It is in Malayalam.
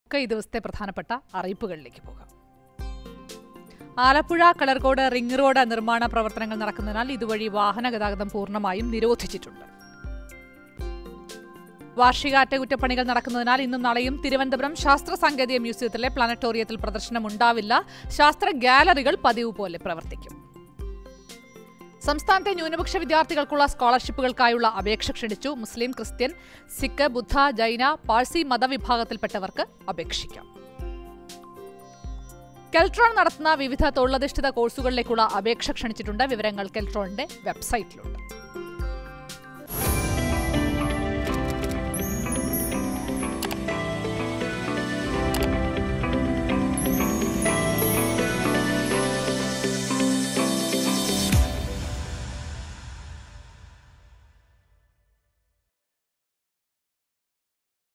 നമുക്ക് ഈ ദിവസത്തെ പ്രധാനപ്പെട്ട അറിയിപ്പുകളിലേക്ക് പോകാം ആലപ്പുഴ കളർകോട് റിംഗ് റോഡ് നിർമ്മാണ പ്രവർത്തനങ്ങൾ നടക്കുന്നതിനാൽ ഇതുവഴി വാഹന ഗതാഗതം പൂർണ്ണമായും നിരോധിച്ചിട്ടുണ്ട് വാർഷിക അറ്റകുറ്റപ്പണികൾ നടക്കുന്നതിനാൽ ഇന്നും നാളെയും തിരുവനന്തപുരം ശാസ്ത്ര സാങ്കേതിക മ്യൂസിയത്തിലെ പ്ലാനറ്റോറിയത്തിൽ പ്രദർശനം ഉണ്ടാവില്ല ശാസ്ത്ര ഗാലറികൾ പതിവ് പോലെ പ്രവർത്തിക്കും സംസ്ഥാനത്തെ ന്യൂനപക്ഷ വിദ്യാർത്ഥികൾക്കുള്ള സ്കോളർഷിപ്പുകൾക്കായുള്ള അപേക്ഷ ക്ഷണിച്ചു മുസ്ലിം ക്രിസ്ത്യൻ സിഖ് ബുദ്ധ ജൈന പാഴ്സി മതവിഭാഗത്തിൽപ്പെട്ടവർക്ക് അപേക്ഷിക്കാം കെൽട്രോൺ നടത്തുന്ന വിവിധ തൊഴിലധിഷ്ഠിത കോഴ്സുകളിലേക്കുള്ള അപേക്ഷ ക്ഷണിച്ചിട്ടുണ്ട് വിവരങ്ങൾ കെൽട്രോണിന്റെ വെബ്സൈറ്റിലുണ്ട്